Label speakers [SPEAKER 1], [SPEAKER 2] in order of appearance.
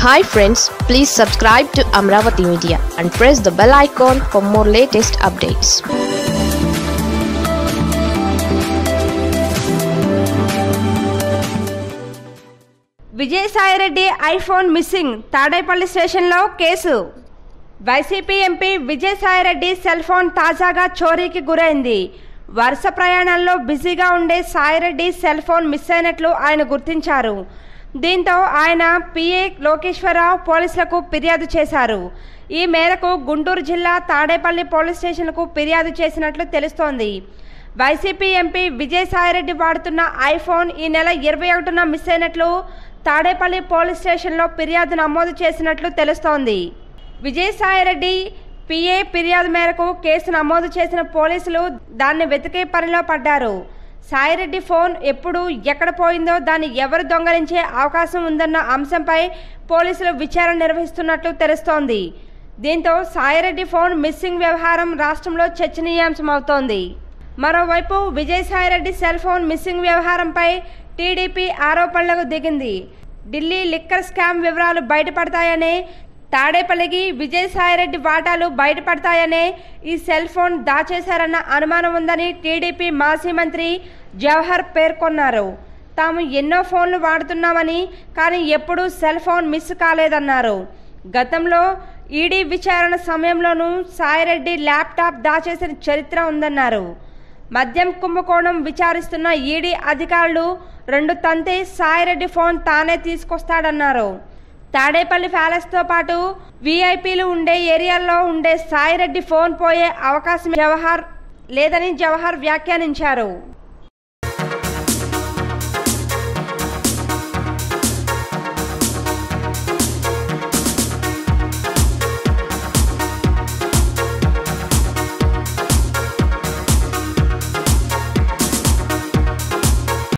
[SPEAKER 1] hi friends please subscribe to Amaravati media and press the bell icon for more latest updates
[SPEAKER 2] Vijayasai Reddy iPhone missing Tadepalli స్టేషన్లో case YCP MP Vijayasai Reddy cell phone తాజాగా చోరీకి గురైంది వరుస ప్రయాణాల్లో బిజీగా ఉండే సాయిరెడ్డి సెల్ ఫోన్ మిస్ అయినట్లు ఆయన గుర్తించారు దీంతో ఆయన పిఏ లోకేశ్వరరావు పోలీసులకు ఫిర్యాదు చేశారు ఈ మేరకు గుంటూరు జిల్లా తాడేపల్లి పోలీస్ స్టేషన్కు ఫిర్యాదు చేసినట్లు తెలుస్తోంది వైసీపీ ఎంపీ విజయసాయిరెడ్డి వాడుతున్న ఐఫోన్ ఈ నెల ఇరవై ఒకటిన మిస్ అయినట్లు తాడేపల్లి పోలీస్ స్టేషన్లో ఫిర్యాదు నమోదు చేసినట్లు తెలుస్తోంది విజయసాయిరెడ్డి పిఏ ఫిర్యాదు మేరకు కేసు నమోదు చేసిన పోలీసులు దాన్ని వెతికే పనిలో పడ్డారు సాయిరెడ్డి ఫోన్ ఎప్పుడు ఎక్కడ పోయిందో దాన్ని ఎవరు దొంగలించే అవకాశం ఉందన్న అంశంపై పోలీసులు విచారణ నిర్వహిస్తున్నట్లు తెలుస్తోంది దీంతో సాయిరెడ్డి ఫోన్ మిస్సింగ్ వ్యవహారం రాష్ట్రంలో చర్చనీయాంశమవుతోంది మరోవైపు విజయసాయిరెడ్డి సెల్ ఫోన్ మిస్సింగ్ వ్యవహారంపై టీడీపీ ఆరోపణలకు దిగింది ఢిల్లీ లిక్కర్ స్కామ్ వివరాలు బయటపడతాయనే తాడేపల్లికి విజయసాయిరెడ్డి వాటాలు బయటపడతాయనే ఈ సెల్ ఫోన్ దాచేశారన్న అనుమానం ఉందని టీడీపీ మాజీ మంత్రి జవహర్ పేర్కొన్నారు తాము ఎన్నో ఫోన్లు వాడుతున్నామని కానీ ఎప్పుడూ సెల్ ఫోన్ మిస్ కాలేదన్నారు గతంలో ఈడీ విచారణ సమయంలోనూ సాయిరెడ్డి ల్యాప్టాప్ దాచేసిన చరిత్ర ఉందన్నారు మద్యం కుంభకోణం విచారిస్తున్న ఈడీ అధికారులు రెండు తంతే సాయిరెడ్డి ఫోన్ తానే తీసుకొస్తాడన్నారు తాడేపల్లి ప్యాలెస్తో పాటు వీఐపీలు ఉండే ఏరియాల్లో ఉండే సాయిరెడ్డి ఫోన్ పోయే అవకాశం జవహర్ లేదని జవహర్ వ్యాఖ్యానించారు